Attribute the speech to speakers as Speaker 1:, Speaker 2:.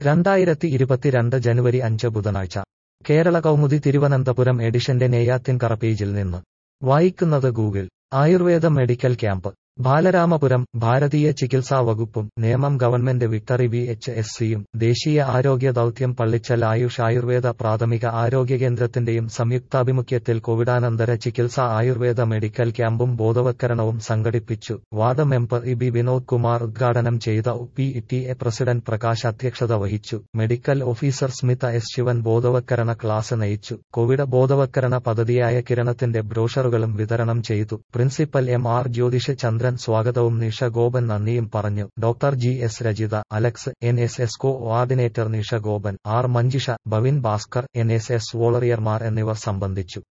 Speaker 1: രണ്ടായിരത്തി ഇരുപത്തിരണ്ട് ജനുവരി അഞ്ച് ബുധനാഴ്ച കേരള കൗമുദി തിരുവനന്തപുരം എഡിഷന്റെ നെയ്യാത്തിൻകറ പേജിൽ നിന്ന് വായിക്കുന്നത് Google Ayurveda medical camp Balaramapuram ഭാരതീയ ചികിത്സാ വകുപ്പും Nemom government victory V H S സിയും ദേശീയ ആരോഗ്യ ദൗത്യം പള്ളിച്ചൽ ആയുഷ് ആയുർവേദ പ്രാഥമിക ആരോഗ്യ കേന്ദ്രത്തിന്റെയും സംയുക്താഭിമുഖ്യത്തിൽ കോവിഡാനന്തര ചികിത്സാ ആയുർവേദ മെഡിക്കൽ ക്യാമ്പും ബോധവത്കരണവും സംഘടിപ്പിച്ചു ward member E B Vinod Kumar ഉദ്ഘാടനം ചെയ്ത P T A president Prakash അധ്യക്ഷത വഹിച്ചു medical officer Smitha S Sivan ബോധവത്കരണ ക്ലാസ് നയിച്ചു കോവിഡ് ബോധവത്കരണ പദ്ധതിയായ കിരണത്തിന്റെ ബ്രോഷറുകളും വിതരണം ചെയ്തു പ്രിൻസിപ്പൽ എം ആർ ജ്യോതിഷ ചന്ദ്രൻ സ്വാഗതവും നിഷ ഗോപൻ നന്ദിയും പറഞ്ഞു doctor G S Rajitha Alex N S S coordinator Nisha Gopan R Manjusha Bhavin Bhaskar N S S വോളറിയർമാർ എന്നിവർ സംബന്ധിച്ചു